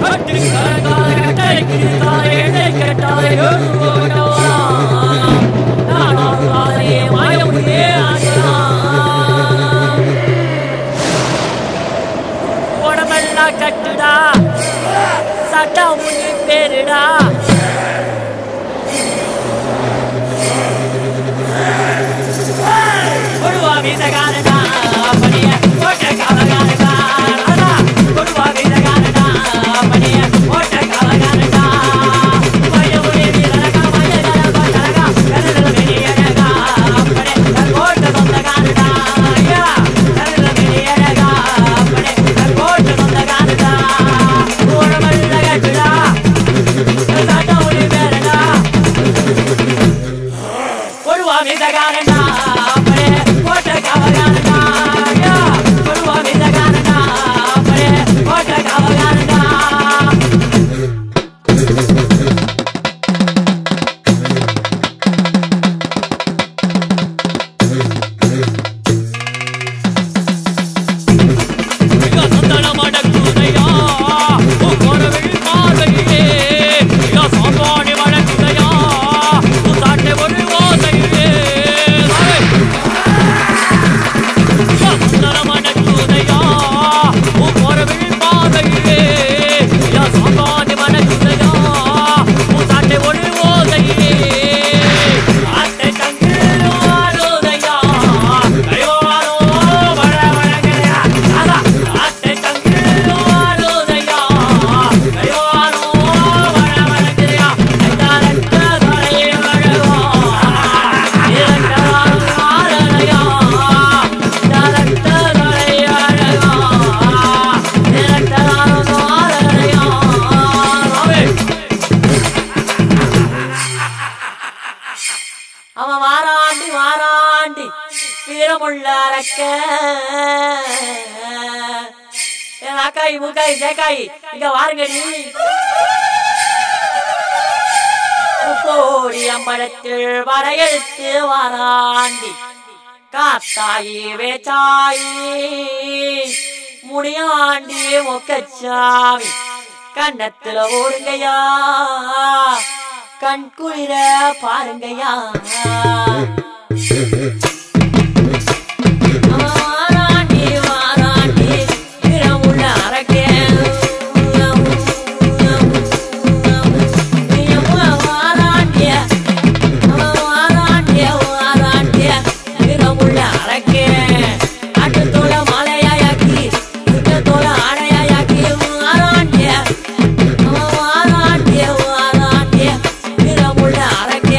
உடம்பெல்லாம் கட்டுடா சட்டம் முன்னி பேருடா கொடுவா வீசகாரடா பணிய ஓட்ட காலகாரடா அடா கொடுவா வீசகாரடா பணிய ஓட்ட காலகாரடா பயமுடி வீரரகா மயகர பட்டரகா கரல வெளியரகா அப்படே கோட்ட சொந்தகாரடா ஐயா கரல வெளியரகா அப்படே கோட்ட சொந்தகாரடா ஓடமல்ல கட்டுடா சட்டம் முடி பேரடா கொடுவா வீசகாரடா அப்படே கோட்ட காவகாரடா ஐயா கொடுவா வீசகாரடா அப்படே கோட்ட காவகாரடா மிக சந்தனமட குதையா உக்கொரவில் பார்வையிலே மிக சாம்பாடி வழக்குதையா உத்தாட்டை ஒரு ஓசையிலே மிக சந்தனமட குதையா உக்கொரவில் பார்வையிலே மிக சாம்பாடி வழக்குதையா உத்தாட்டை ஒரு ஓசையிலே ஆட்டை தங்கிலும் ஆடுதையா ஐயோ ஆரோ வட வடகையா அதான் ஆட்டை தங்கிலும் ஆடுதையா ஐயோ ஆரோ வட வடகையா ஐதாரத்த தலையை வழவா இரண்டாம் ஆரணையா ஐதாரத்த தலையை வழவா இரண்டாம் ஆரணையா ராமே அவன் வாராண்டி வாராண்டி வீரமுள்ள அரக்க என் அக்காய் முக்காய் ஜேக்காய் இங்க வாருங்கடி கோடி அம்பலத்தில் வரையெழுத்து வாராண்டி காத்தாயி வேச்சாயி முடியாண்டி மொக்கச்சாமி கண்ணத்துல ஓடுங்கய்யா கண் குளிர பாருங்கய்யா வாராண்டி வாராண்டி வீரமுள்ள அரக்கே வாராண்டிய வாராண்டிய வாராண்டிய வீரமுள்ள அரக்கே அட்டத்தோட மலையாயாக்கி குட்டத்தோட ஆடையாக்கி வாராண்டிய வாராண்டிய வாராண்டிய வீரமுள்ள அரக்கே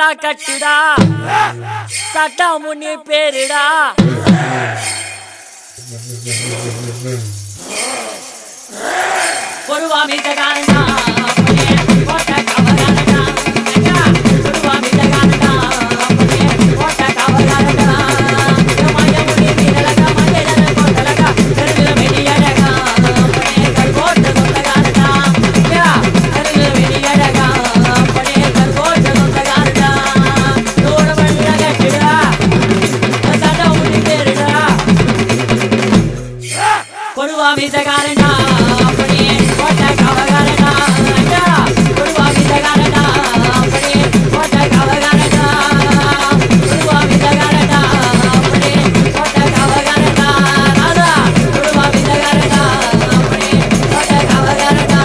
எல்லாம் கட்டுடா சட்டம் முன்னி பேருடா பொருவா மீசகாரனா போட்ட கவகாரனா பொருவா மீசகாரனா போட்ட கவகாரனா மாய முடி வீரலகா மஞ்சள கோட்டலகா கருவில வெடியழகா கல் கோட்ட சொந்தகாரனா கருவில வெடியழகா படே கல் கோட்ட சொந்தகாரனா தோட வண்டில கட்டுடா சட்டம் முன்னி பேருடா கொடுவா மீசகாரனா அப்படியே போட்ட கவகாரனா கொடுவா மீசகாரனா அப்படியே போட்ட கவகாரனா கொடுவா மீசகாரனா அப்படியே போட்ட கவகாரனா ராதா கொடுவா மீசகாரனா அப்படியே போட்ட கவகாரனா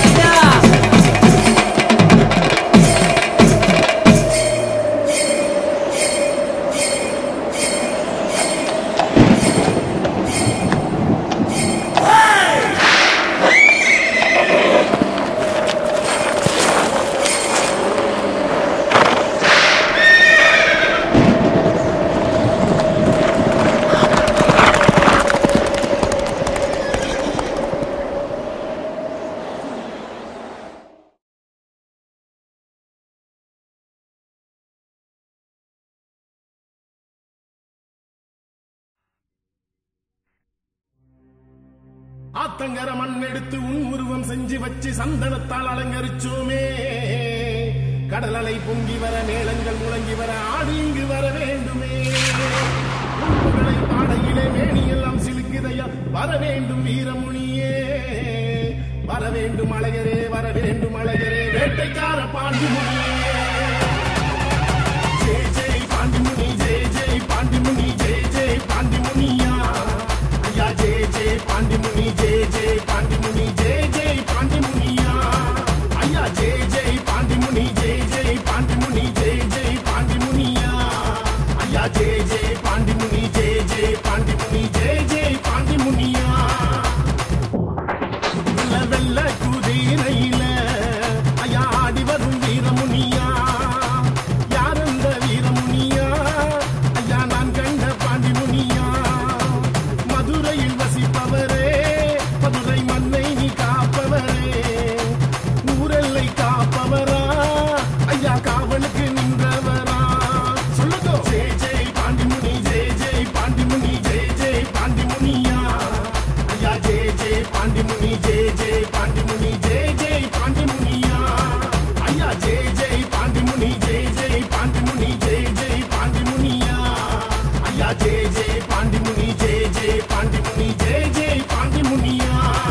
ஆத்தங்கர மண் எடுத்து உன் உருவம் செஞ்சு வச்சு சந்தனத்தால் அலங்கரிச்சோமே கடல் அலை பொங்கி வர மேளங்கள் முழங்கி வர ஆடி இங்கு வர வேண்டுமே உங்களை பாடையிலே மேனியெல்லாம் சிலுக்குதையா வர வேண்டும் வீரமுனியே வர வேண்டும் அழகரே வர வேண்டும் அழகரே வேட்டைக்கார பாண்டிமுனியே ஜெய் ஜெய் பாண்டிமுனி ஜெய் ஜெய் பாண்டிமுனி ஜெய் ஜெய் பாண்டிமுனியா ஐயா ஜெய் ஜெய் பாண்டிமுனி ஜெய் ஜெய் பாண்டிமுனி ஜெய் ஜெய் பாண்டிமுனியா ஐயா ஜெய் ஜெய் பாண்டிமுனி ஜெய் ஜெய் பாண்டிமுனி ஜெய் ஜெய் பாண்டிமுனியா ஐயா ஜெய் ஜெய் பாண்டிமுனி ஜெய் ஜெய் பாண்டிமுனி ஜெய் ஜெய் பாண்டிமுனியா வெள்ள வெள்ள குதிரையில ஐயா ஆடி வரும் வீரமுனியா யார் அந்த வீரமுனியா ஐயா நான் கண்ட பாண்டிமுனியா மதுரையில் வசிப்பவரே மதுரை மண்ணை நீ காப்பவரே ஊரெல்லை காப்பவரா ஐயா காவலுக்கு நின்றவரா சொல்லுங்க ஜெய் ஜெய் பாண்டிமுனி ஜெய் ஜெய் பாண்டிமுனி ஜெய் ஜெய் பாண்டிமுனியா ஐயா ஜெய் ஜெய் பாண்டிமுனி ஜெய் ஜெய் பாண்டிமுனி ஜெய் ஜெய் பாண்டிமுனியா ஐயா ஜெய் ஜெய் பாண்டிமுனி ஜெய் ஜெய் பாண்டிமுனி ஜெய் ஜெய் பாண்டிமுனியா ஐயா ஜெய் ஜெய் பாண்டிமுனி ஜெய் ஜெய் பாண்டிமுனி ஜெய் ஜெய் பாண்டிமுனியா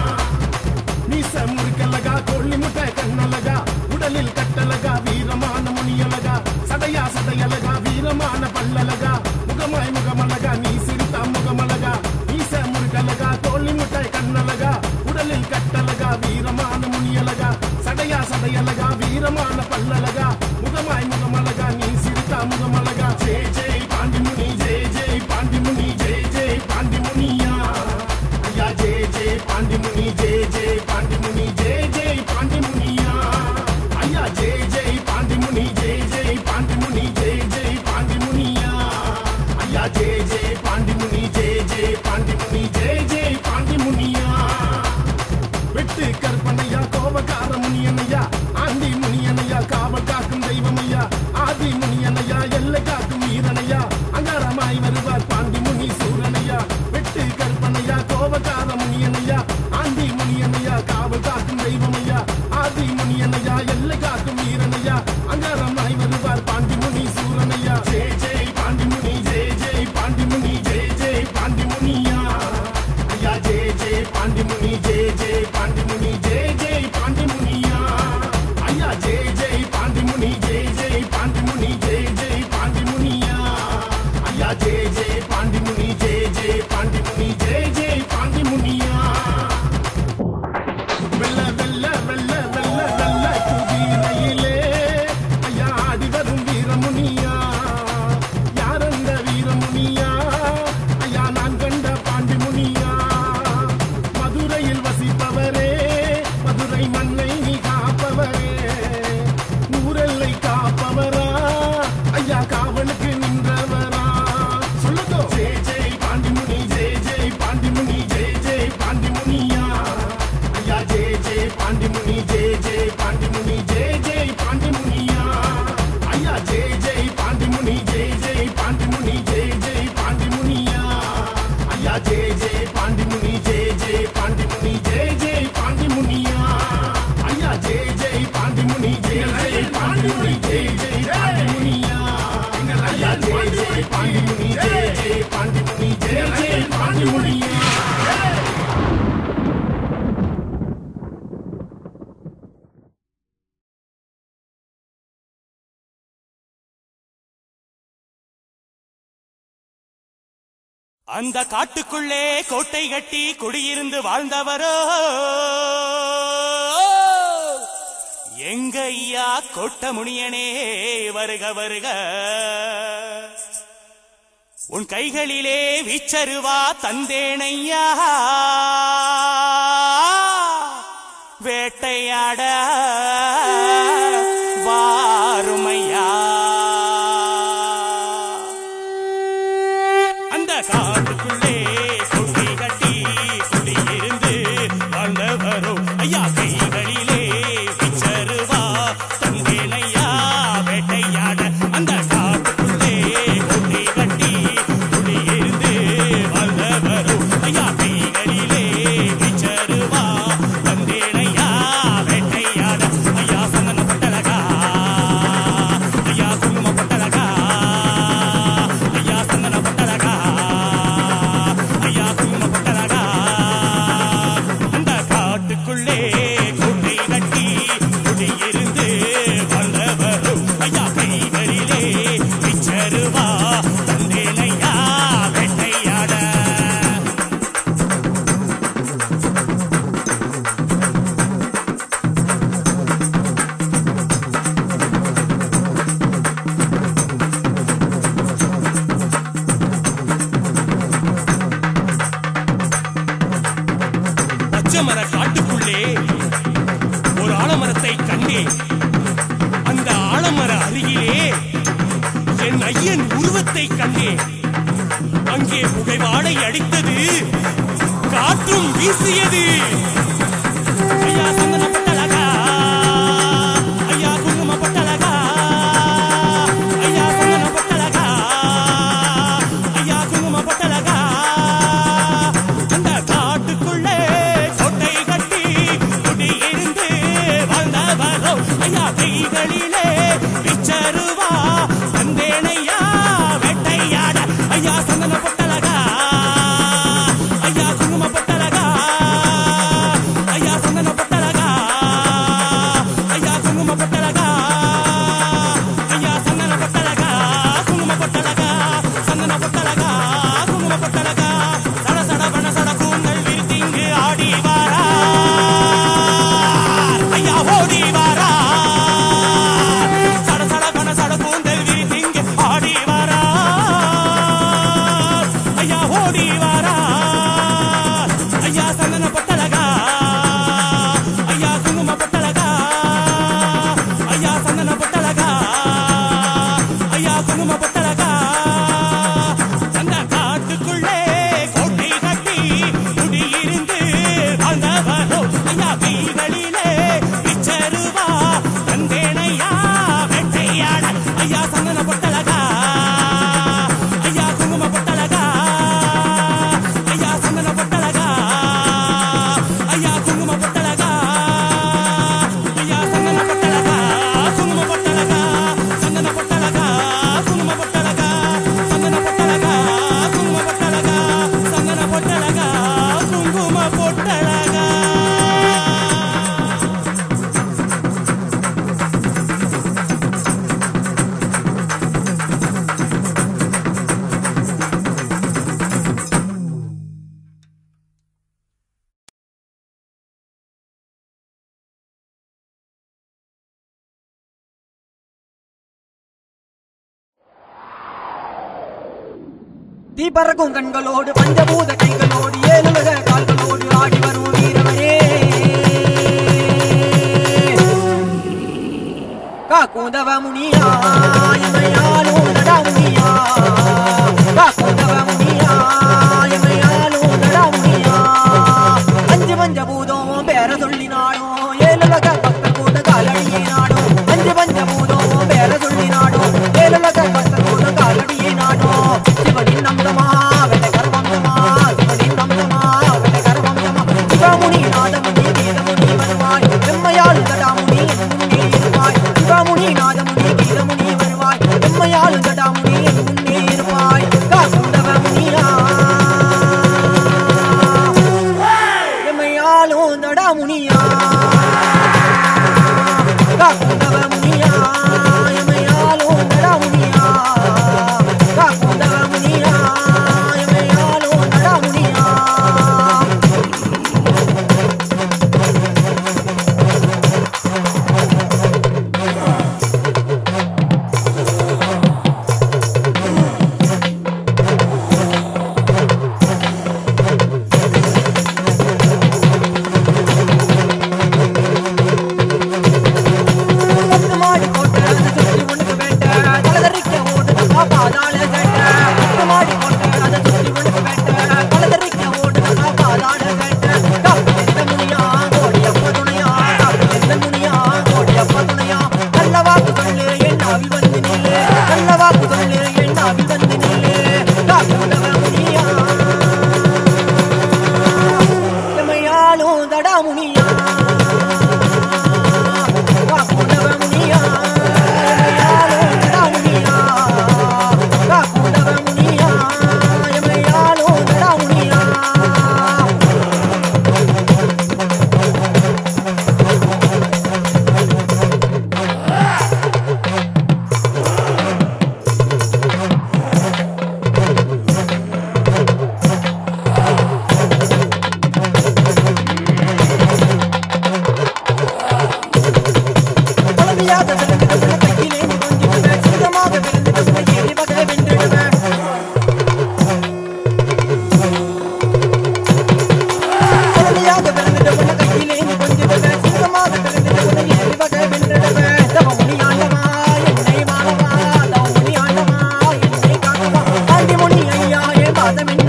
மீச முறுக்கலகா கொள்ளி முட்டை கண்ணலகா உடலில் கட்டலகா வீரமான முனியலகா சடையா சடையலகா வீரமான பல்லலகா முகமாய் முகமலகா நீ சிரித்தா முகமலகா மீச முறுக்கலகா கொள்ளி முட்டை கண்ணலகா உடலில் கட்டலகா வீரமான முனியலகா சடையா சடையலகா வீரமான பல்லலகா முகமாய் முகமலகா நீ சிரித்தா முகமலகா ஜெய் ஜெய் பாண்டிமுனி ஜெய் ஜெய் பாண்டிமுனி ஜெய் ஜெய் பாண்டிமுனியா ஐயா ஜெய் ஜெய் பாண்டிமுனி ஜெய் ஜெய் பாண்டிமுனி ஜெய் ஜெய் பாண்டிமுனியா ஐயா ஜெய் ஜெய் பாண்டிமுனி ஜெய் ஜெய் பாண்டிமுனி ஜெய் ஜெய் பாண்டிமுனியா ஐயா ஜெய் ஜெய் பாண்டிமுனி ஜெய் ஜெய் பாண்டிமுனி ஜெய் ஜெய் பாண்டிமுனியா வெட்டு கற்பனையா கோபக்கார முனியனையா ஆண்டி முனியனையா காவல் காக்கும் தெய்வமையா ஆதி முனியனையா எல்லை காக்கும் வீரனையா அங்காரமாய் வருவார் பாண்டி முனி சூரனையா வெட்டு கற்பனையா கோபக்கார முனியனையா ஆண்டி முனியனையா காவல் காக்கும் தெய்வமையா ஆதி முனியனையா எல்லை காக்கும் வீரனையா அங்காரமாய் வருவார் பாண்டி முனி சூரனையா ஜெய் ஜெய் பாண்டி முனி ஜெய் ஜெய் பாண்டி முனி ஜெய் ஜெய் பாண்டி முனியா ஐயா ஜெய் ஜெய் பாண்டிமுனி ஜெய் ஜெய் பாண்டிமுனி ஜெய் ஜெய் பாண்டிமுனியா ஐயா ஜெய் ஜெய் பாண்டிமுனி ஜெய் ஜெய் பாண்டிமுனி ஜெய் ஜெய் பாண்டிமுனியா ஐயா ஜெய் ஜெய் பாண்டிமுனி ஜெய் ஜெய் பாண்டிமுனி ஜெய் ஜெய் பாண்டிமுனியா அந்த காட்டுக்குள்ளே கோட்டை கட்டி குடியிருந்து வாழ்ந்தவரோ எங்க ஐயா கோட்டமுனியனே வருக வருக உன் கைகளிலே வீச்சருவா தந்தேனையா வேட்டையாட வாருமையா அந்த காட்டுக்குள்ளே கொடி கட்டி குடியிருந்து வாழ்ந்தவரும் ஐயா கைகளிலே விச்சருவா தந்தேனையா வேட்டையாட அந்த காட்டுக்குள்ளே கொடி கட்டி குடியிருந்து வாழ்ந்தவரும் ஐயா கைகளிலே விச்சருவா தந்தேனையா வேட்டையாட ஐயா சந்தன பட்டலகா ஐயா குங்கும பட்டலகா ஐயா சந்தன பட்டலகா ஐயா குங்கும பட்டலகா அந்த காட்டுக்குள்ளே கூட்டை கட்டி குடியிருந்து வாழ்ந்தவரும் ஐயா கைகளிலே விச்சருவா தந்தேனையா வேட்டையாட பச்சை மர காட்டுக்குள்ளே ஒரு ஆலமரத்தை கண்டேன் அந்த ஆலமர அருகிலே என் ஐயன் உருவத்தை கண்டேன் அங்கே புகைவாடை அடித்தது காற்றும் வீசியது ஐயா சந்தனப்பட்டழகா ஐயா குங்குமப்பட்டழகா ஐயா சந்தனப்பட்டழகா ஐயா குங்குமப்பட்டழகா அந்த காட்டுக்குள்ளே கோட்டை கட்டி குடியிருந்து வாழ்ந்தவரோ ஐயா கைகளிலே விச்சருவா வந்தேனையா வேட்டையாட ஐயா சந்தன பொட்டலகா ஐயா குங்கும பொட்டலகா ஐயா சந்தன பொட்டலகா ஐயா குங்கும பொட்டலகா ஐயா சந்தன பொட்டலகா குங்கும பொட்டலகா சந்தன பொட்டலகா குங்கும பொட்டலகா சட சட பண சட கூந்தல் விரித்திங்கு ஆடி வாரா ஐயா ஓடி வாரா சட சட பண சட கூந்தல் விரித்திங்கு ஆடி வாரா ஐயா ஓடி வாரா ஐயா சந்தன பொட்டலகா ஐயா குங்கும பொட்டலகா ஐயா சந்தன பொட்டலகா ஐயா குங்கும பொட்டலகா அந்த காட்டுக்குள்ளே கோட்டை கட்டி குடியிருந்து வாழ்ந்தவரோ ஐயா கைகளிலே விச்சருவா தந்தேனையா வெட்டையாட ஐயா சந்தன பொட்டலகா ஐயா குங்கும பொட்டலகா ஐயா சந்தன பொட்டலகா ஐயா குங்கும பொட்டலகா ஐயா சந்தன பொட்டலகா குங்கும பொட்டலகா சந்தன பொட்டலகா குங்கும பொட்டலகா சந்தன பொட்டலகா குங்கும பொட்டலகா சந்தன பொட்டலகா குங்கும பொட்டலகா தீ பறக்கும் கண்களோடு பஞ்சபூத கைகளோடு ஏழுலக கால்களோடு ஆடி வரும் வீரவரே காக்கூதவ முனியா எமையாலும் நடா முனியா காக்கூதவ முனியா எமையாலும் நடா முனியா அஞ்சு பஞ்ச பூதம் பேர சொல்லினாலும் ஏழுலக பக்தர் கூட காலடியே நாடும் அஞ்சு பஞ்ச பூதம் பேர சொல்லினாடும் ஏழுலக பக்தர் கூட காலடியே நாடும் சிவனின் நந்தமா வெள்ளை கர்வந்தமா சிவனின் நந்தமா வெள்ளை கர்வந்தமா சிவமுனி நாதமுனி கீதமுனி வருவாய் செம்மையாள் தடாமுனி முனி இருவாய் சிவமுனி நாதமுனி கீதமுனி வருவாய்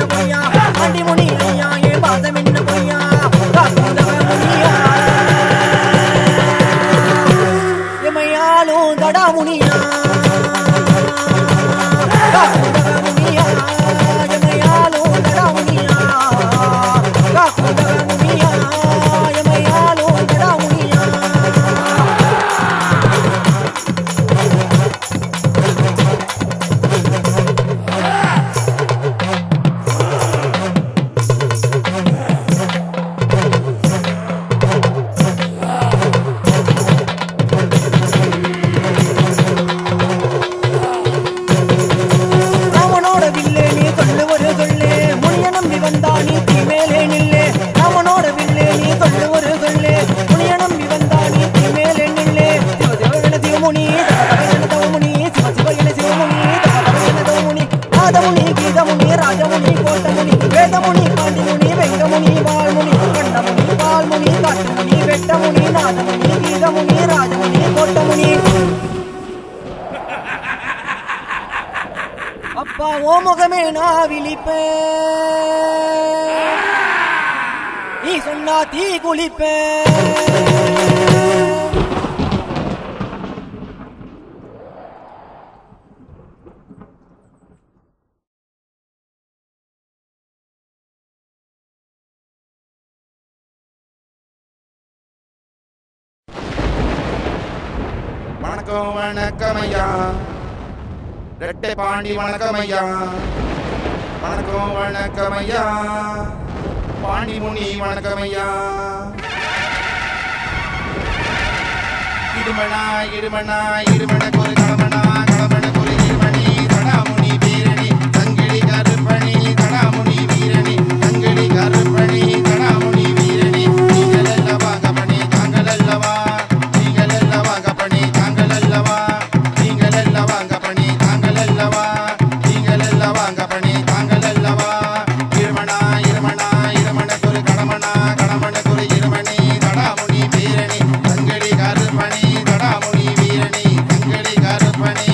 பொய்யா ஆண்டி முனி ஐயா ஏன் பாசம் என்ன பொய்யா காக்குதவ முனியா எமையாலும் தடா முனியா காக்குதவ முனியா எமையாலும் தடா முனியா காக்குதவ முனியா எமையாலும் தடா முனியா ராமனோட வில்லே நீ சொல்லு ஒரு சொல்லு முனிய நம்பி வந்தா நீ தீ மேலே நில்லே ராமனோட வில்லே நீ சொல்லு ஒரு சொல்லு முனிய நம்பி வந்தா நீ தீ மேலே நில்லே சிவ சிவ என சிவமுனி தவ என தவமுனி சிவ சிவ என சிவமுனி தவ என தவமுனி நாதமுனி கீதமுனி ராஜமுனி கோட்டமுனி வேதமுனி பாண்டிமுனி வெங்கமுனி வாழ்முனி கண்டமுனி பால்முனி காட்டுமுனி வெட்டமுனி நாதமுனி கீதமுனி ராஜமுனி கோட்டமுனி அப்பா ஓ முகமே நான் விழிப்பேன் நீ சொன்னா தீ குளிப்பேன் வணக்கம் வணக்கம் ஐயா ரெட்டை பாண்டி வணக்கம் ஐயா வணக்கம் வணக்கம் ஐயா பாண்டி முனி வணக்கம் ஐயா இடுமனா இடுமனா இடுமனுக்கு ஒரு கடமனா கடமனுக்கு ஒரு இருமணி தடாமுனி வீரணி தங்கிடி கருப்பணி தடாமுனி வீரணி தங்கிடி கருப்பணி தடாமுனி வீரணி நீங்கள் அல்லவா கபணி தாங்கள் அல்லவா நீங்கள் அல்லவா கபணி தாங்கள் அல்லவா நீங்கள் அல்லவா கபணி தாங்கள் அல்லவா நீங்கள் அல்லவா கபணி தாங்கள் அல்லவா இருமணா இருமணா இருமனுக்கு ஒரு கடமனா கடமனுக்கு ஒரு இருமணி தடாமுனி வீரணி தங்கடி கருப்பணி தடாமுனி வீரணி தங்கடி கருப்பணி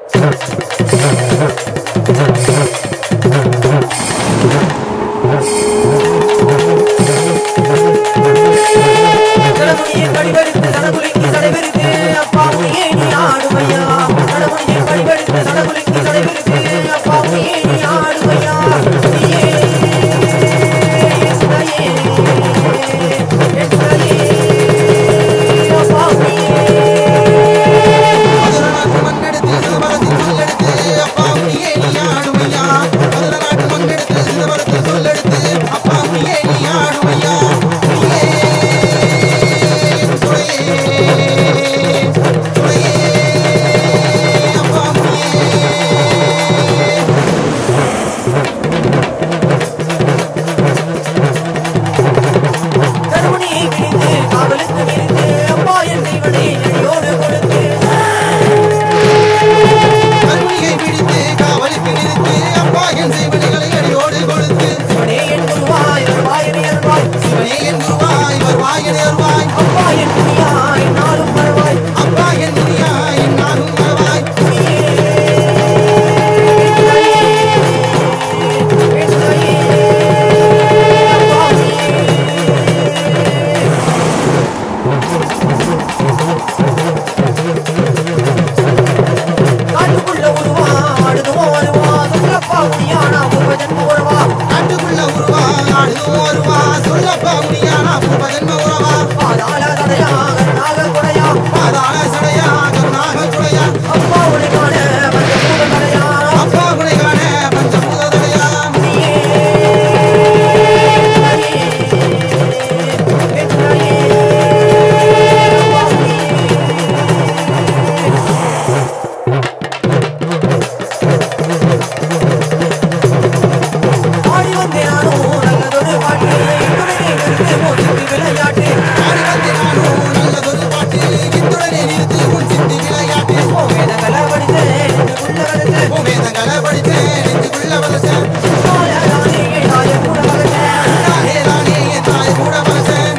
கடமுடியை கடிவெடுத்து சடகுலுக்கி சடைவெடுத்து அப்பா முனியே நீ ஆடுமையா கடமுடியை கடிவெடுத்து சடகுலுக்கி சடைவெடுத்து அப்பா முனியே நீ ஆடுமையா நீயே எஸ்தாயே எஸ்தாயே அப்பா முனியே மதுரநாட்டு மண்ணெடுத்து சிதம்பரத்தில் சொல்லெடுத்து அப்பா உனியே நீ ஆடுமையா மதுரநாட்டு மண்ணெடுத்து சிதம்பரத்தில் சொல்லெடுத்து அப்பா உனியே நீ ஆடுமையா நீயே துணையே துணையே அப்பா உனியே கருமணியை பிடித்து காவலுக்கு விரித்து அப்பா என் இவனை அடியோடு கொடுத்து கருணியை பிடித்து காவலுக்கு நிறுத்து அப்பா என் செய்வனைகளை அடியோடு கொடுத்து இவனே என் குருவாய் வருவாய் என் அருள்வாய் சிவனே என் குருவாய் வருவாய் என வருவாய் அப்பா என் துணியாய் நாளும் வருவாய் அப்பா என் துணியாய் என்னாலும் வருவாய் காட்டுக்குள்ள உருவா ஆடுதுவோ வருவா சுற்றப்பா முடியானா பூர்வ ஜன்ம உறவா நாட்டுக்குள்ள உருவா ஆடுதும் வருவா சொல்லப்பா முடியானா பூபஜன்ம உறவா பாதாள தடையா கருணாக குடையா பாதாள சடையா கருணாக குடையா அப்பா உடைக்கான பஞ்சபூத தடையா அப்பா குடைகான பஞ்சபூத தடையா ஆடி வந்தே நானும் நல்லதொரு பாட்டு துணையை நிறுத்து மோதிக்கு விளையாட்டு ஆடி வந்து நானும் நல்லதொரு பாட்டு இத்துடனே நிறுத்து உன் சித்தி விளையாட்டு ஓ வேதங்களை படித்து நெஞ்சுக்குள்ள வளர்த்து உன் வேதங்களை படித்தேன் நெஞ்சுக்குள்ள வளர்த்தேன் தாயாரானே தாயை கூட வளர்த்தேன் தானே தானே என் தாய் கூட வளர்த்தேன்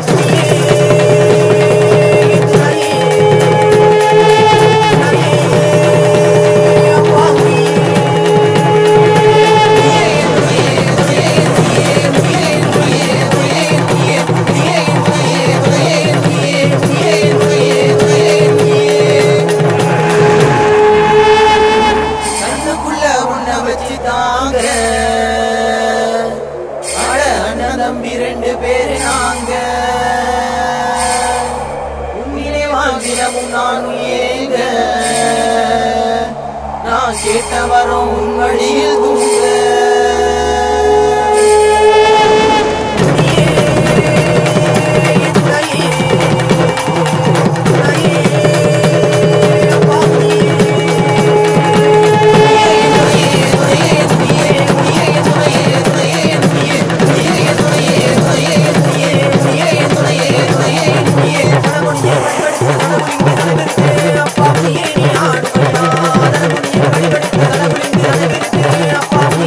கண்ணுக்குள்ள உன்னை வச்சு தாங்க அட அண்ணன் தம்பி ரெண்டு பேரு நாங்க உன்னிலே வாழ்ந்திடமும் நானும் ஏங்க நான் கேட்ட வரோம் உன் வழியில் தூங்க அப்பா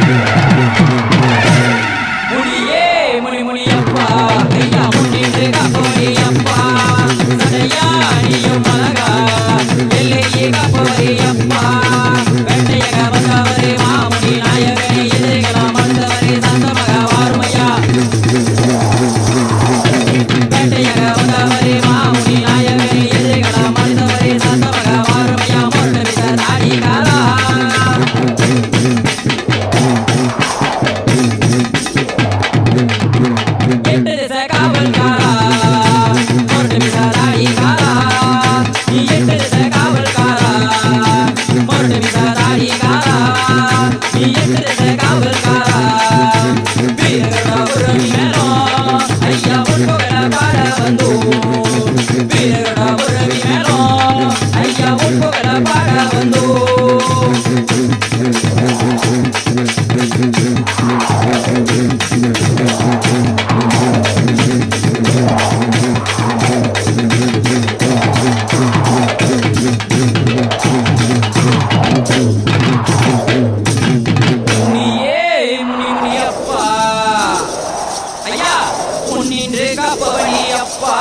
முனியே முனி முனியப்பா ஐயா முன்னின்று காப்போரியப்பா சடையா நீயும் மலகா எல்லையே காப்போரியப்பா வெண்டையக வந்தவரே மாமுனி நாயகனே எதிரிகளா மந்தவரே சந்தமக வாருமையா வெண்டையக வந்தவரே மாமுனி நாயகனே எதிரிகளா மந்தவரே சந்தமக வாருமையா மொட்டமித தாடிகாரா எட்டு திசை காவல்காரா மொரட்டு மிசாதாடிகாரா நீ எட்டு திசை காவல்காரா மொரட்டு மிசாதாடிகாரா நீ எட்டு திசை காவல்காரா வீரர்களா உறவி மேலும் ஐயா உட்புகழ பாட வந்தோ வீரர்களா உறவி மேலும் ஐயா உட்புகழ பாட வந்தோ முனியே முனி முனியப்பா ஐயா முன்னின்று காப்பவனி அப்பா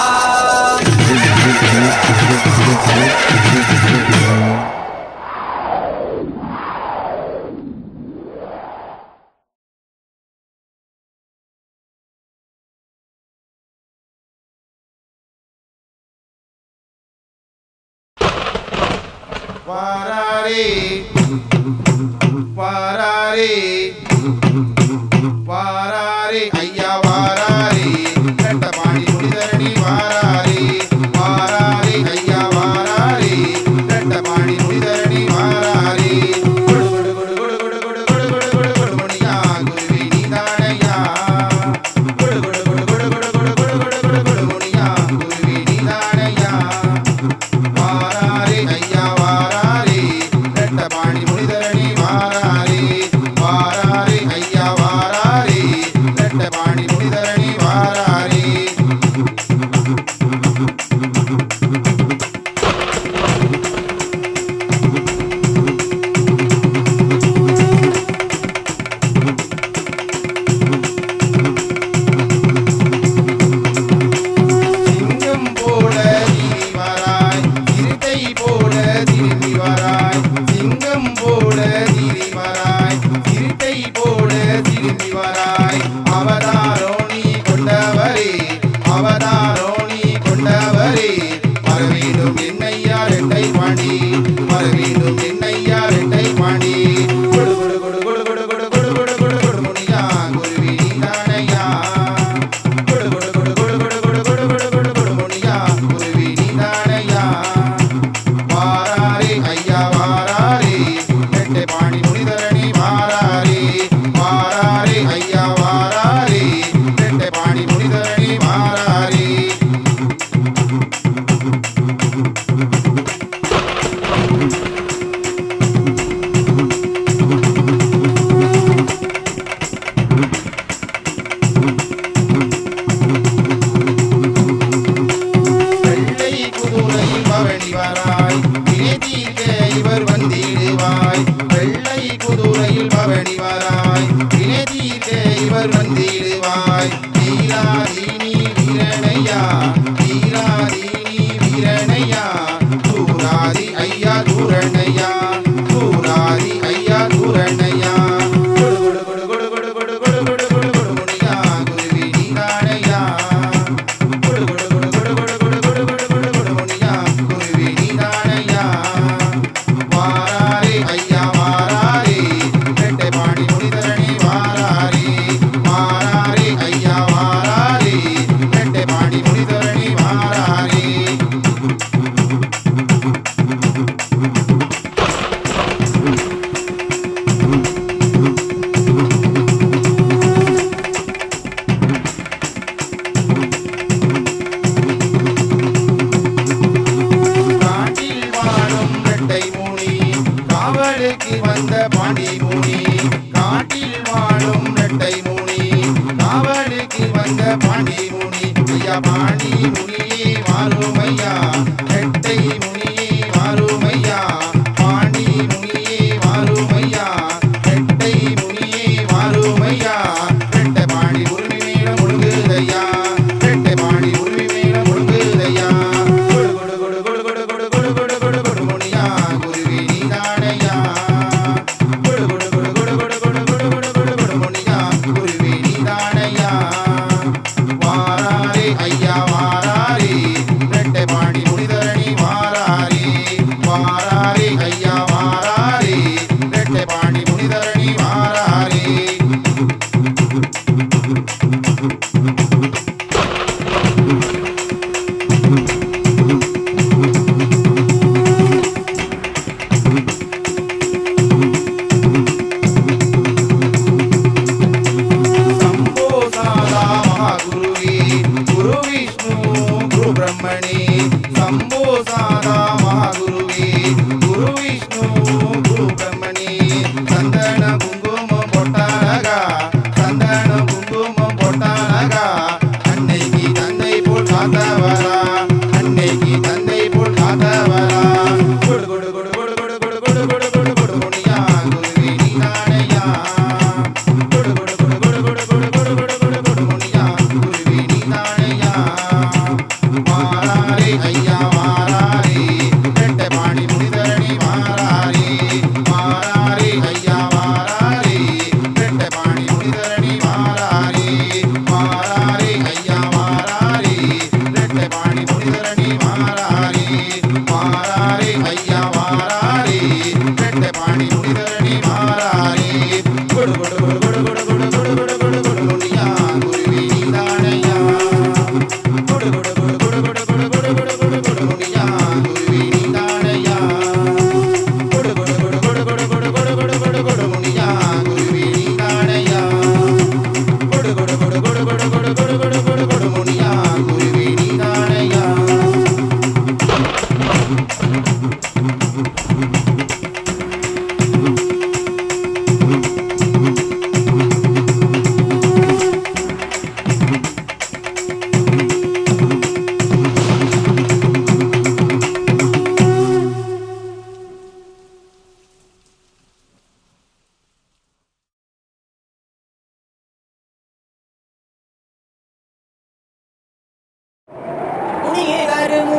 வாராரே வாராரே வாராரே ஐயா வாராரே ரெட்டபாணி முடிதரணி வாராரே வாராரே ஐயா வாராரே ரெட்டபாணி முடிதரணி வாராரே குடு குடு குடு குடு குடு குடு குடு குடு குடு குடு முனியா குருவி நீதானையா குடு குடு குடு குடு குடு குடு குடு குடு குடு குடு முனியா குருவி நீதானையா வாராரே ஐயா வாராரே ரெட்டபாணி முனிதரணி வாராரே வாராரே ஐயா வாராரே ரெட்டபாணி முனிதரணி வாராரே சிங்கம் போல நீ வராய் இருட்டை போல திரும்பி வராய் சிங்கம் போல நீ வராய் இருட்டை போல திரும்பி வராய் அவதாரோ நீ கொண்டவரே அவதாரோ நீ கொண்டவரே வரவேண்டும் என்னையா ரெட்டை பாண்டி வரவேண்டும் என்னையா ரெட்டை பாண்டி குடு குடு குடு குடு குடு குடு குடு குடு குடு குடு முனியா குருவி நீதானையா குடு குடு குடு குடு குடு குடு குடு குடு குடு குடு முனியா குருவி நீதானையா வாராரே ஐயா வாராரே ரெட்டை பாணி முனிதரணி வாராரே வாராரே ஐயா வாராரே ரெட்டை பாணி முனிதரணி வாராரே வெள்ளை குதிரையில் பவனி வராய் வினைதீர்க்க இவர் வந்திடுவாய் வெள்ளை குதிரையில் பவனி வராய் வினைதீர்க்க இவர் வந்திடுவாய் வீராதீனி வீரனையா வீராதீனி வீரனையா தூராதி ஐயா தூரணையா தூராதி ஐயா தூரணையா குடு குடு குடு குடு குடு குடு குடு குடு குடு குடு முனியா குருவி நீதானையா குடு குடு குடு குடு குடு குடு குடு குடு குடு குடு முனியா குருவி நீதானையா வாராரே ஐயா வாராரே ரெட்டை பாடி முனித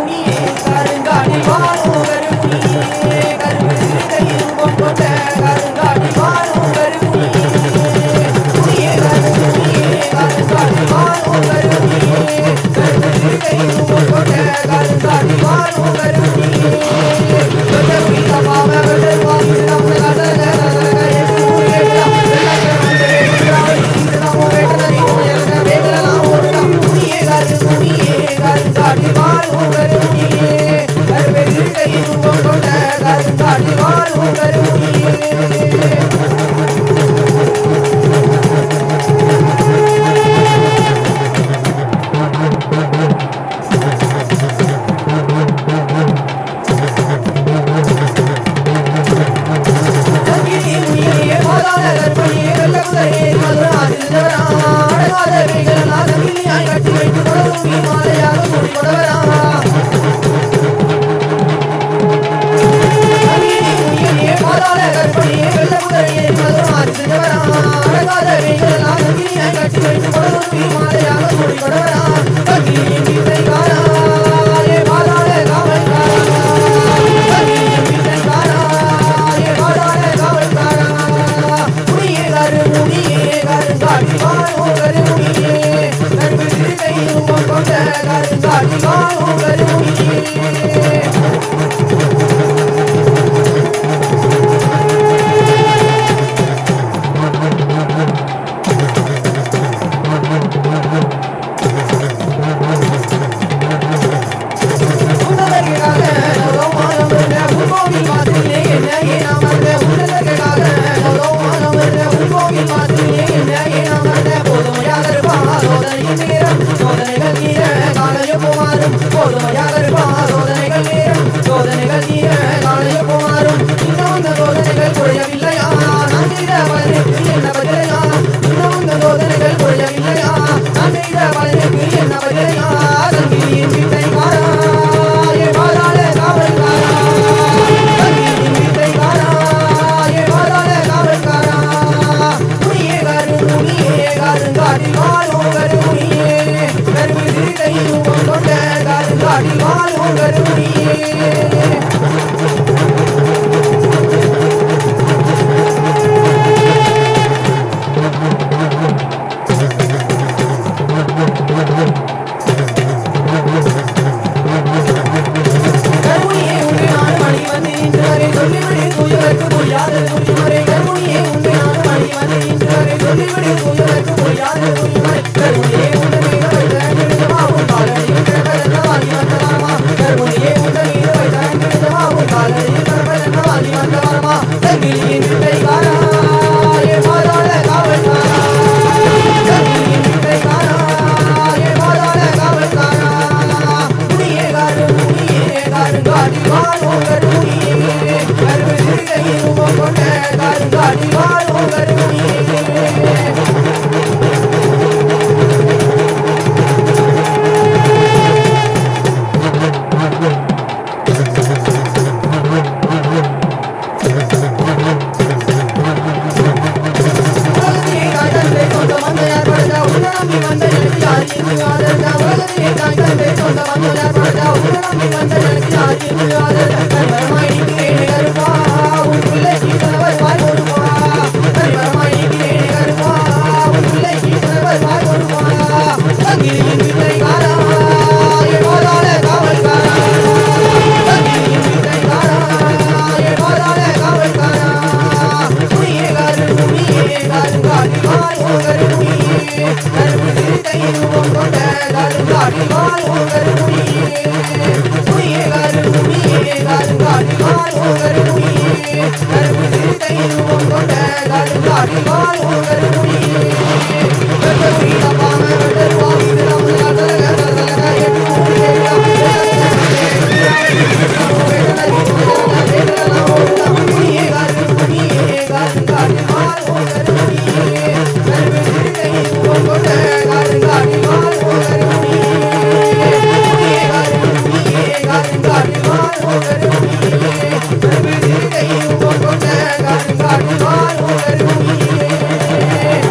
கருமுனியே கருங்காடி வாழும் கருமுனியே கருப்பு கையில் கொண்ட கருங்காடி வாழும் கருமுனியே முனியே கருமுனியே கருங்காடி வாழும் கருமுனியே கருப்பு கையில் கொண்ட கருங்காடி வாழும் கருமுனியே கருமுனி தபாவ கடல் வாங்கி நம்ம கடல் கருங்காடி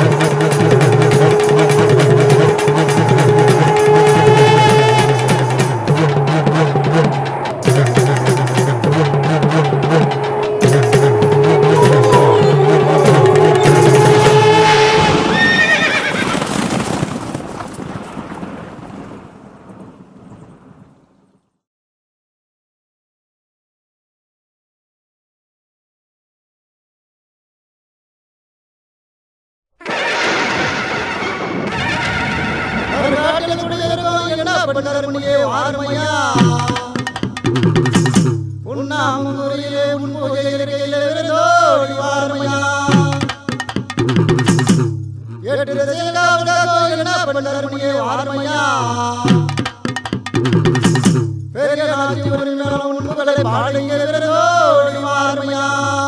என்ன பண்ண வார்மையா பெரிய நாச்சி உரிமையான உண்மைகளை பாடுங்க ஓடி வார்மையா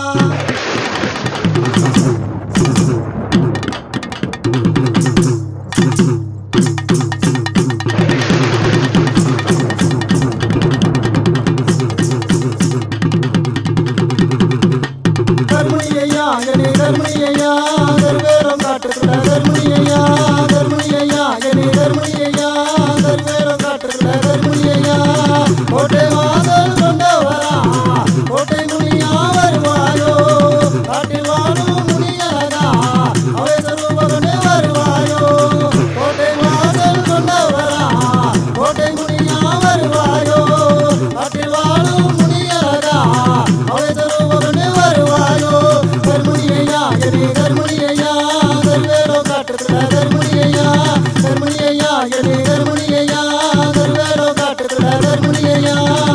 கர்மணியையா என்னை கர்மணியையா கர்வேரம் காட்டுக்குள்ள கர்மணியையா கர்மணியையா என்னை கர்மணியையா கர்வேரம் காட்டுக்குள்ள கர்மணியையா கோட்டை வாசல் கொண்டவரா கோட்டை முனியா வருவாயோ காட்டில் வாழும் முனியழகா அவை சர்வபகனே வருவாயோ கோட்டை வாசல் கொண்டவரா கோட்டை முனியா வருவாயோ காட்டில் வாழும் முனியழகா அவை சர்வபகனே வருவாயோ கர்மணியையா எரி கர்மணியையா கர்வேரோ காட்டுக்குள்ள கர்மணியையா கர்மணியையா எரி கர்மணியையா கர்வேரோ காட்டுக்குள்ள கர்மணியையா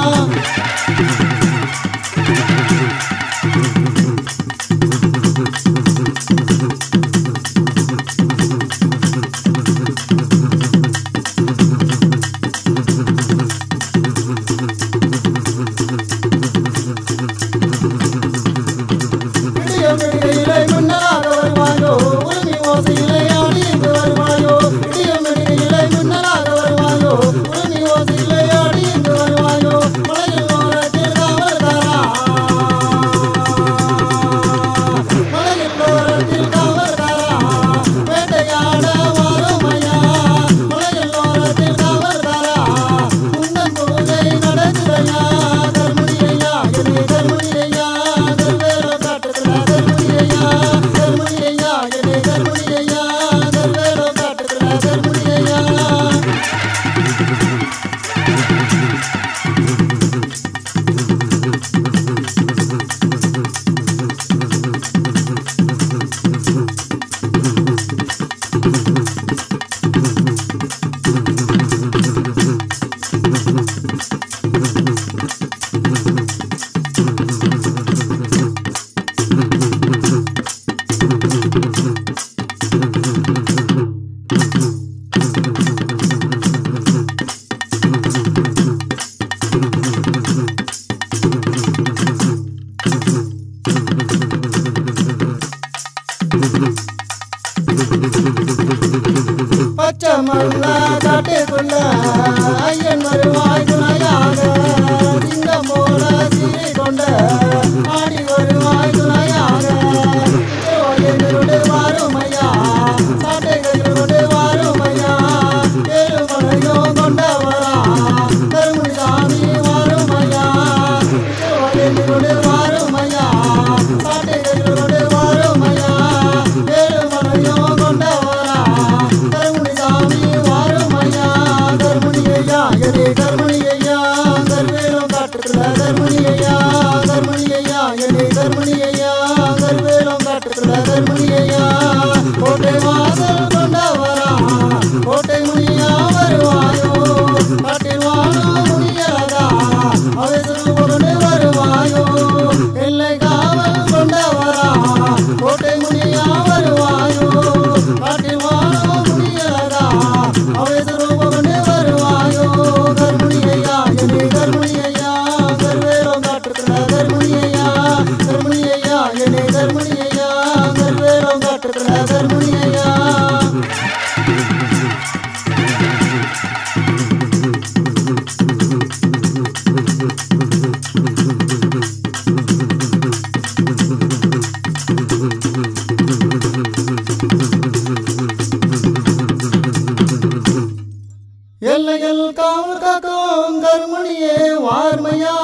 இடியமிடியிலே முன்னராக வருவாயோ உரிமை ஓசையிலே ஆடி இங்கு வருவாயோ இடியமிடியிலே முன்னராக வருவாயோ உரிமை ஓசையிலே ஆடி இங்கு வருவாயோ மலையில் ஓரத்தில் காவல்காரா மலையில் ஓரத்தில் காவல்காரா வேட்டையாட வாருமையா மலையில் ஓரத்தில் காவல்காரா உந்தன் பூஜை நடக்குதையா கர்மணியையா என்னை கர்மணியையா கர்வேல காட்டுக்குள்ள கர்மணியையா கர்மணியையா என்னை கர்மணியையா கர்வேல காட்டுக்குள்ள கர்மணியையா பச்சை மல்ல காட்டுக்குள்ள ஐயன் வருவாய் துணையாக சிங்கம் போல சீரை கொண்ட ஆடி வருவாய் துணையாக என்னோடு வாருமையா சாட்டைகளோடு வாருமையா ஏழுமலையோ கொண்டவரா கருமணி சாமி வாருமையா என்னோடு வாருமையா சாட்டைகளோடு வாருமையா ஏழுமலையோ கொண்டவரா கருமணி சாமி வாருமையா கருமணியையா எரே கருமணியையா கருவேலம் காட்டுக்குள்ள கருமணியையா கருமணியையா எரே கருமணியையா கருவேலம் காட்டுக்குள்ள கருமணியையா கோட்டை வாசல் கொண்டவரா கோட்டை முனியா வருவாயோ காட்டில் வாழ முடியாதா அவை சொல்லுபவனே வருவாயோ எல்லை காவல் கொண்டவரா கோட்டை முனியா வருவாயோ காட்டில் வாழ முடியாதா அவை சொல்லுபவனே வருவாயோ கர்மணியையா என்னை கர்மணியையா கர்வேலம் காட்டுக்குள்ள கர்மணியையா கர்மணியையா என்னை கர்மணியையா கர்வேலம் காட்டுக்குள்ள கர்மணியையா எல்லையில் காவல் காக்கும் கருமணியே வார்மையா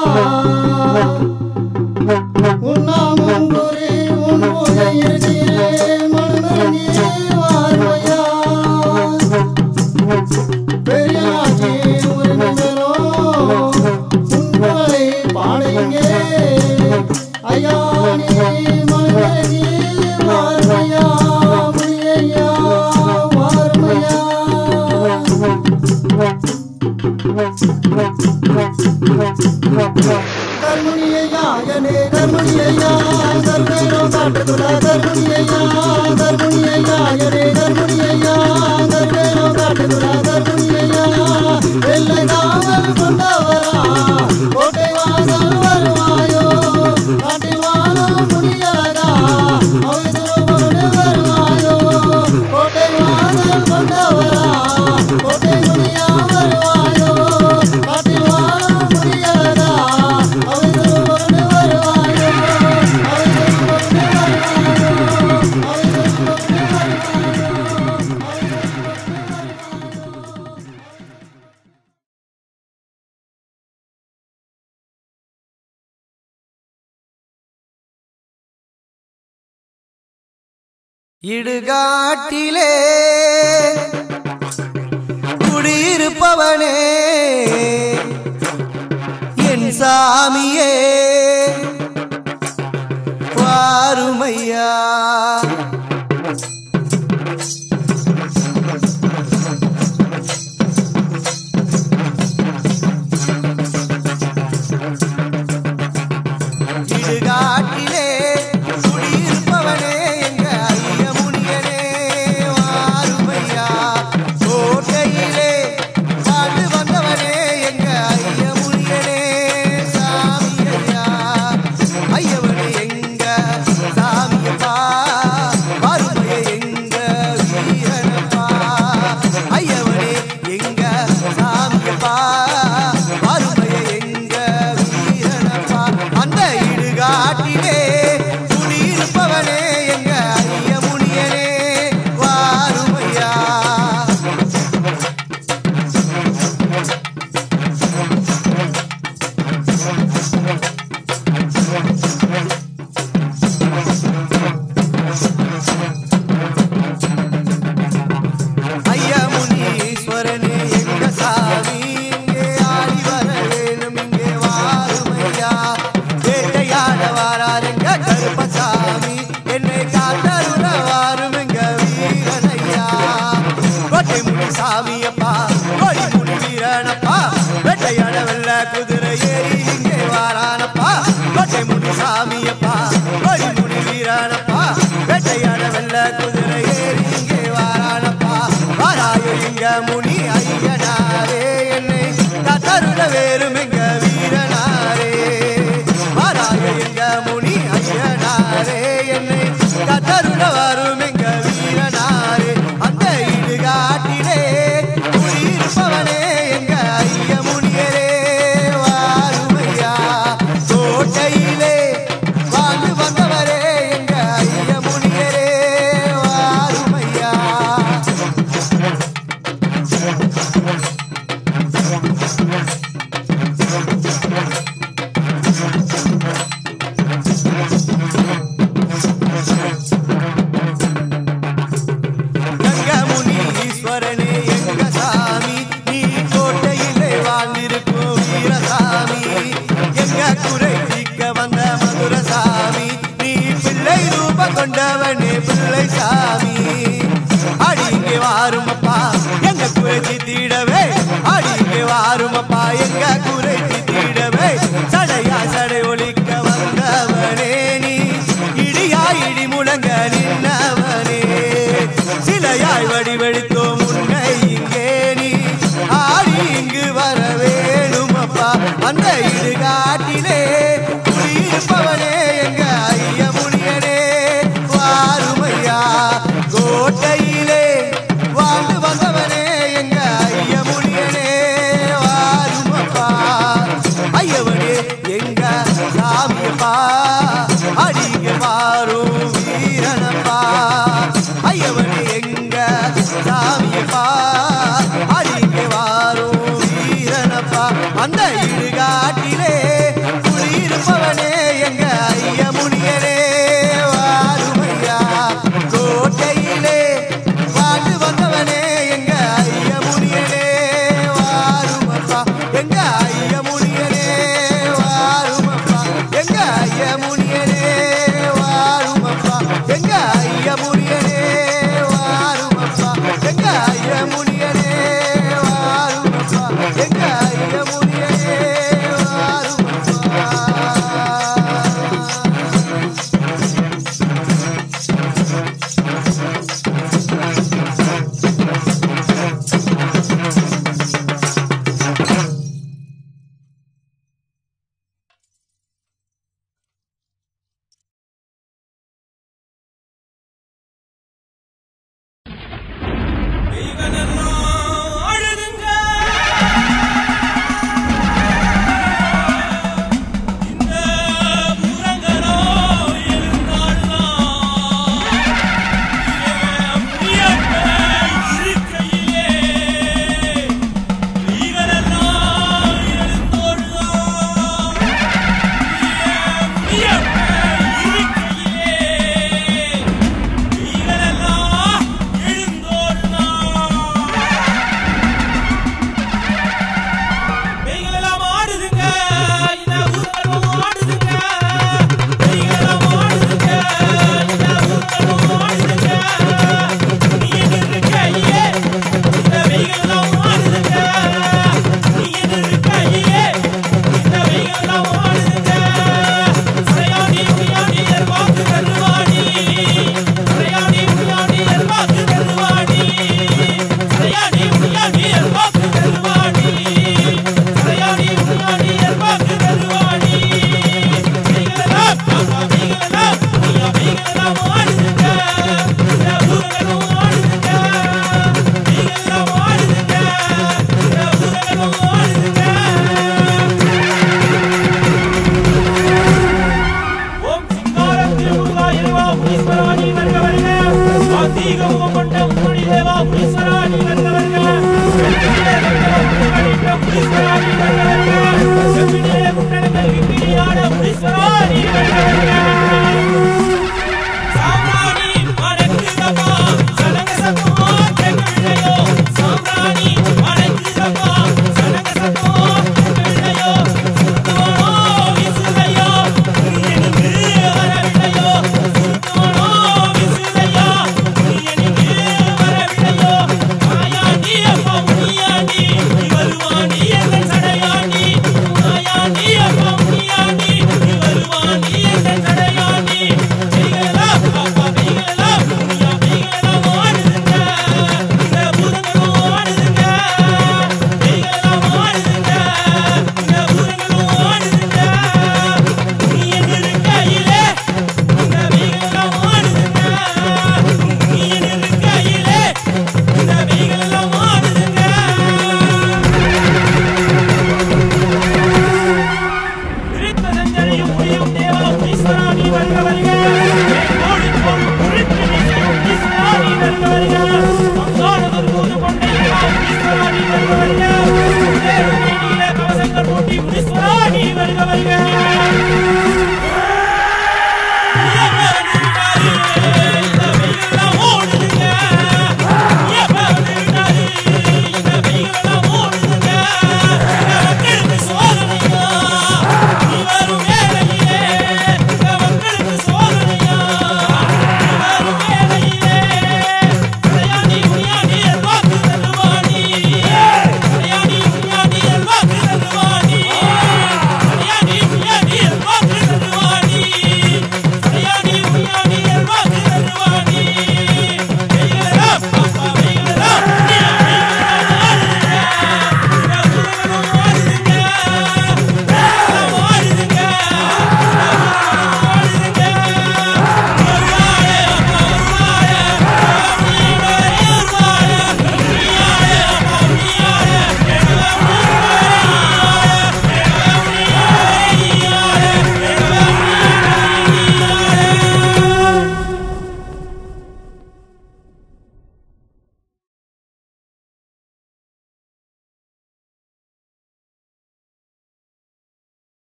உன்னாமும் கூறி உன் பூஜை இருக்கையிலே மனமிறங்கியே வார்மையா பெரியாச்சி உரிமை பெறும் உங்களை பாடுங்க ஐயா நீ மனமிறங்கி வார்மையா முனியையா வார்மையா கர்மணியையா என்னே கர்மணியையா கர்மேரோ காட்டுக்குள்ள கருமுனியையா கருமுனியையா எரே கருமுனியையா கருவேலோ காட்டுக்குள்ள கருமுனியையா வெள்ளை காவல் கொண்டவரா கோட்டை வாசல் வருவாயோ காட்டில் வாழும் முடியலகா அவைசுரோடு வருவாயோ கோட்டை வாசல் கொண்டவரா கோட்டை முடியா வருவாயோ காட்டில் வாழும் முடியலகா அவைசுரோடு வருவாயோ அவைசுரோடு வருவாயோ அவைசுரோடு இடுகாட்டிலே குடியிருப்பவனே என் சாமியே வாருமையா இடுகாட்டிலே குடியிருப்பவனே எங்க ஐயமுனியனே வாருமையா கோட்டையிலே வாழ்ந்து வந்தவனே எங்க ஐயமுனியனே சாமி ஐயா ஐயவனே எங்க சாமியப்பா வாருமைய எங்க வீரனப்பா ஐயவனே எங்க சாமியப்பா வாருமைய எங்க வீரனப்பா அந்த இடுகாட்டிலே குடியிருப்பவனே எங்க ஐயமுனியனே வாருமையா ஐயமுனீஸ்வரனே எங்க சாமி இங்கே ஆடி வர வேணும் இங்கே வாருமையா வேட்டையாட வாராருங்க கருப்பசாமி என்னை காத்தருள வாரும் எங்க வீரனையா கோட்டை முடி சாமியப்பா கோடி முடி வீரனப்பா வேட்டையாட வெள்ள குதிரை ஏறி இங்கே வாரானப்பா கோட்டை முடி சாமியப்பா கோடி முடி வீரனப்பா வேட்டையாட வெள்ள குதிரை ஏறி இங்கே வாரானப்பா வாராயோ எங்க முனி ஐயனாரே என்னை கத்தருட வேறும் எங்க வீரனாரே வாராயோ எங்க முனி ஐயனாரே என்னை கத்தருட வரும் எங்க வீரனாரே அந்த இடுகாட்டிலே குடியிருப்பவனே எங்க ஐய முனியரே வாருமையா கோட்டையிலே வாழ்ந்து வந்தவரே எங்க ஐய முனியரே வாருமையா கங்கமுனி ஈஸ்வரனே எங்க சாமி நீ கோட்டையிலே வாழ்ந்திருக்கும் வீரசாமி எங்க குறை தீர்க்க வந்த மதுரசாமி நீ பிள்ளை ரூப கொண்டவனே பிள்ளை சாமி அடி இங்கே வாருமப்பா எங்க குறை தீடவே அடி இங்கே வாருமப்பா எங்க குறை தீடவே சடையா சடை ஒலிக்க வந்தவனே நீ இடியா இடி முழங்க நின்னவனே சிலையாய் வடிவெடுத்தோம் உன்னை இங்கே நீ ஆடி இங்கு வர வேணுமப்பா அந்த இடுகாட்டிலே குடியிருப்பவனே எங்க ஐய முனியனே வாருமையா ஓம் சிங்காரத்தில் முருகா இருவா முனீஸ்வரா நீ வருக வருக ஆத்தீக உமக்கொண்ட முன்னணி தேவா முனீஸ்வரா நீ வருக வருக வெற்றிலே வெற்றிலே முருகனின்ற முனீஸ்வரா